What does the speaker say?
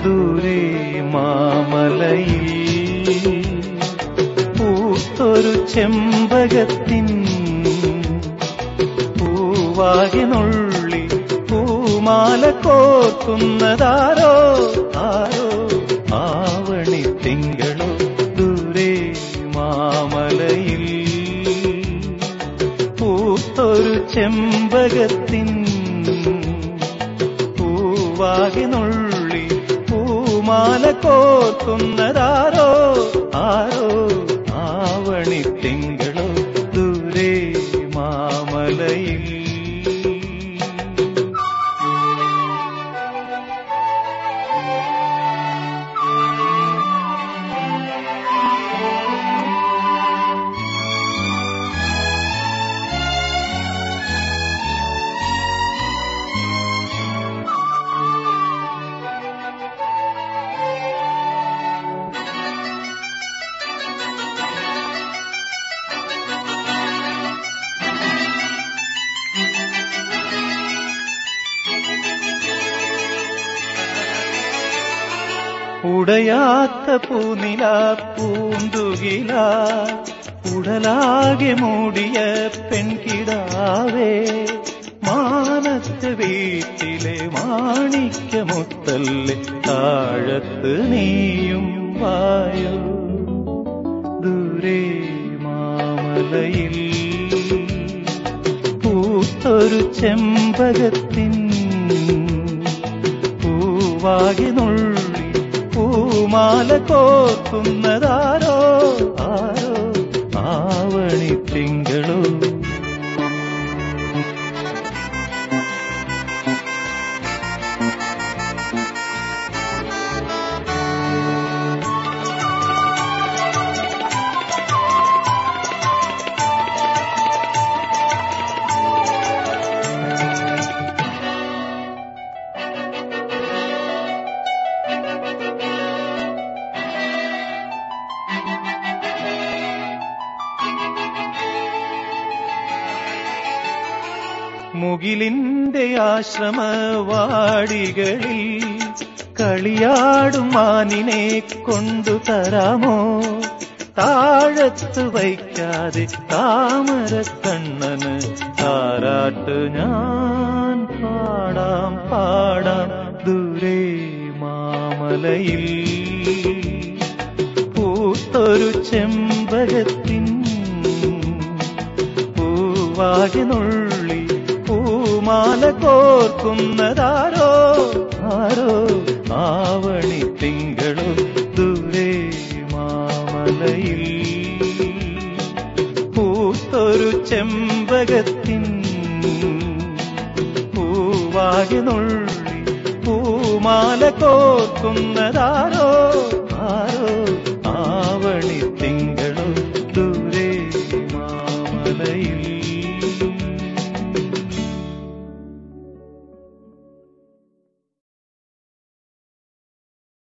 ദൂരെ മാമലയിൽ പൂത്തൊരു ചെമ്പകത്തിൻ പൂവാകെ നുള്ളി പൂമാല കോർക്കുന്നതാരോ ആരോ ആവണി തിങ്കളോ ദൂരെ മാമലയിൽ പൂത്തൊരു ചെമ്പകത്തിൻ പൂവാകെ നുള്ളി പൂമാല കോർക്കുന്നതാരോ ആരോ ആവണി തിങ്കളോ ദൂരെ മാമലയിൽ ഉടയാത്ത പൂനില പൂന്തുകില ഉടലാകെ മൂടിയ പെൺകിടാവേ മാനത്ത് വീട്ടിലെ മാണിക്യമുത്തല്ലേ താഴത്ത് നീയും വായോ ദൂരെ മാമലയിൽ പൂത്തൊരു ചെമ്പകത്തിൻ പൂവാകി നുള്ളി പൂമാല കോർക്കുന്നതാരോ ആരോ ആവണി തിങ്കളോ മുകിലിന്റെ ആശ്രമവാടികളിൽ കളിയാടും മാനിനെ കൊണ്ടു തരാമോ താഴത്ത് വയ്ക്കാതെ താമര കണ്ണന് താരാട്ട് ഞാൻ പാടാം പാടാം ദൂരെ മാമലയിൽ പൂത്തൊരു ചെമ്പകത്തിൻ പൂവാകെ നുള്ളി പൂമാല കോർക്കുന്നതാരോ ആരോ ആവണി തിങ്കളോ ദൂരെ മാമലയിൽ പൂത്തൊരു ചെമ്പകത്തിൻ പൂവാകെ നുള്ളി പൂമാല കോർക്കുന്നതാരോ